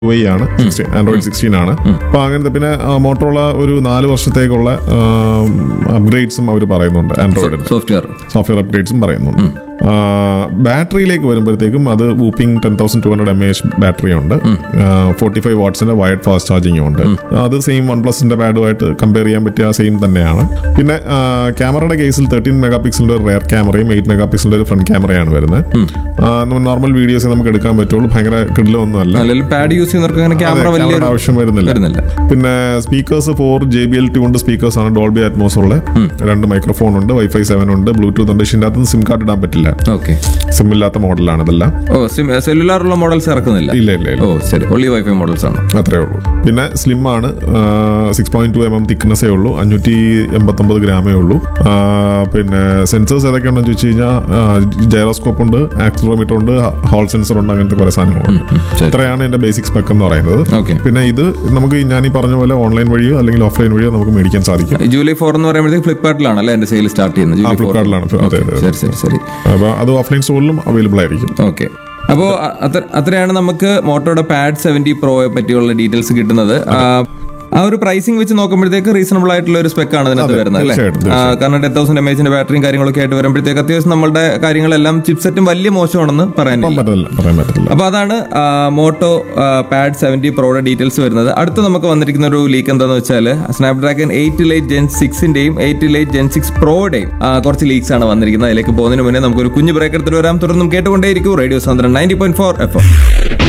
Y ആണ് Android sixteen ആണ് അപ്പൊ അങ്ങനത്തെ പിന്നെ മോട്ടോറോള ഒരു നാല് വർഷത്തേക്കുള്ള അപ്ഗ്രേഡ്സും അവർ പറയുന്നുണ്ട് ആൻഡ്രോയിഡിന്റെ സോഫ്റ്റ്വെയർ സോഫ്റ്റ്വെയർ അപ്ഡേറ്റ്സും പറയുന്നുണ്ട് ബാറ്ററിയിലേക്ക് വരുമ്പോഴത്തേക്കും അത് whopping ten thousand two hundred M H battery ഉണ്ട് ഫോർട്ടി ഫൈവ് വാട്ട്സിന്റെ വയർഡ് ഫാസ്റ്റ് ചാർജിങ്ങും ഉണ്ട് അത് സെയിം വൺ പ്ലസിന്റെ പാഡുമായിട്ട് കമ്പയർ ചെയ്യാൻ പറ്റിയ സെയിം തന്നെയാണ് പിന്നെ ക്യാമറയുടെ കേസിൽ തേർട്ടീൻ മെഗാ പിക്സലിന്റെ ഒരു റെയർ ക്യാമറയും എയ്റ്റ് മെഗാ പിക്സലിന്റെ ഒരു ഫ്രണ്ട് ക്യാമറയാണ് വരുന്നത് നോർമൽ വീഡിയോസ് നമുക്ക് എടുക്കാൻ പറ്റുള്ളൂ ഭയങ്കര കിടിലൊന്നും അല്ല അല്ലെങ്കിൽ പാഡ് യൂസ് ചെയ്യുന്നവർക്ക് അങ്ങനെ ക്യാമറ അതെ, വലിയ ക്യാമറയുടെ ആവശ്യം വരുന്നില്ല വരുന്നില്ല പിന്നെ speakers for J B L tuned speakers ആണ് ഡോൾബി അറ്റ്മോസ് ഉള്ള രണ്ട് മൈക്രോഫോൺ ഉണ്ട് വൈഫൈ സെവൻ ഉണ്ട് ബ്ലൂടൂത്ത് ഉണ്ട് പക്ഷേ ഇതിന്റെ അകത്ത് സിം കാർഡ് ഇടാൻ പറ്റില്ല ഓക്കെ സിം ഇല്ലാത്ത മോഡലാണ് ഇതെല്ലാം ഓ സെല്ലുലാർ ഉള്ള മോഡൽസ് ഇറക്കുന്നില്ല ഇല്ല ഇല്ല ഇല്ല ഓ ശരി ഒള്ളി വൈഫൈ മോഡൽസ് ആണ് അത്രേ ഉള്ളൂ പിന്നെ സ്ലിം ആണ് six point two M M തിക്നെസ്സേ ഉള്ളൂ അഞ്ഞൂറ്റി എൺപത്തൊമ്പത് ഗ്രാമേ ഉള്ളൂ ആ, പിന്നെ സെൻസേഴ്സ് ഏതൊക്കെയാണെന്ന് ചോദിച്ചു കഴിഞ്ഞാൽ ജൈറോസ്കോപ്പ് ഉണ്ട് ആക്സിലോമീറ്റർ ഉണ്ട് ഹോൾ സെൻസർ ഉണ്ട് അങ്ങനത്തെ കുറെ സാധനങ്ങളുണ്ട് ശരി. ഇത്രയാണ് എന്റെ ബേസിക് സ്പെക്ക് എന്ന് പറയുന്നത് ഓക്കെ പിന്നെ ഇത് നമുക്ക് ഞാൻ ഈ പറഞ്ഞ പോലെ ഓൺലൈൻ വഴിയോ അല്ലെങ്കിൽ ഓഫ്ലൈൻ വഴിയോ നമുക്ക് മേടിക്കാൻ സാധിക്കും ജൂലൈ ഫോർ എന്ന് പറയുമ്പോഴത്തേക്ക് ഫ്ലിപ്കാർട്ടിലാണ് അല്ലേ എന്റെ സെയിൽ സ്റ്റാർട്ട് ചെയ്യുന്നത് ജൂലൈ ഫോർ ഫ്ലിപ്കാർട്ടിലാണ് അതെ അതെ ശരി ശരി ശരി അപ്പോൾ അത് ഓഫ്ലൈൻ സ്റ്റോറിലും അവൈലബിൾ ആയിരിക്കും ഓക്കെ അപ്പോൾ അത്രയാണ് നമുക്ക് മോട്ടോയുടെ പാഡ് സെവന്റി പ്രോയെ പറ്റിയുള്ള ഡീറ്റെയിൽസ് കിട്ടുന്നത് ആ, ആ ഒരു പ്രൈസിംഗ് വെച്ച് നോക്കുമ്പോഴത്തേക്ക് റീസണബിൾ ആയിട്ടുള്ള ഒരു സ്പെക്ക് ആണ് ഇതിനകത്ത് വരുന്നത് അല്ലേ തീർച്ചയായിട്ടും, ആ, കാരണം ടെൻ തൗസൻഡ് എം എച്ചിന്റെ ബാറ്ററിയും കാര്യങ്ങളൊക്കെ ആയിട്ട് വരുമ്പോഴത്തേക്ക് അത്യാവശ്യം നമ്മുടെ കാര്യങ്ങളെല്ലാം ചിപ്സെറ്റും വലിയ മോശമാണെന്ന് പറയാനില്ല പറ്റില്ല പറയാൻ പറ്റത്തില്ല അപ്പൊ അതാണ് ആ, മോട്ടോ ആ, പാഡ് സെവന്റി പ്രോയുടെ ഡീറ്റെയിൽസ് വരുന്നത് അടുത്ത് നമുക്ക് വന്നിരിക്കുന്ന ഒരു ലീക്ക് എന്താന്ന് വെച്ചാൽ സ്നാപ്ഡ്രാഗൺ എയ്റ്റ് ലൈറ്റ് ജെൻ സിക്സിന്റെയും എയ്റ്റ് ലൈറ്റ് ജെൻ സിക്സ് പ്രോയുടെയും കുറച്ച് ലീക്സ് ആണ് വന്നിരിക്കുന്നത് അതിലേക്ക് പോകുന്നതിന് മുന്നേ നമുക്ക് ഒരു കുഞ്ഞു ബ്രേക്ക് എടുത്തിട്ട് വരാം തുടർന്നും കേട്ടുകൊണ്ടേയിരിക്കും റേഡിയോ സാന്ദ്രൻ നയൻറ്റി പോയിന്റ് ഫോർ എഫ്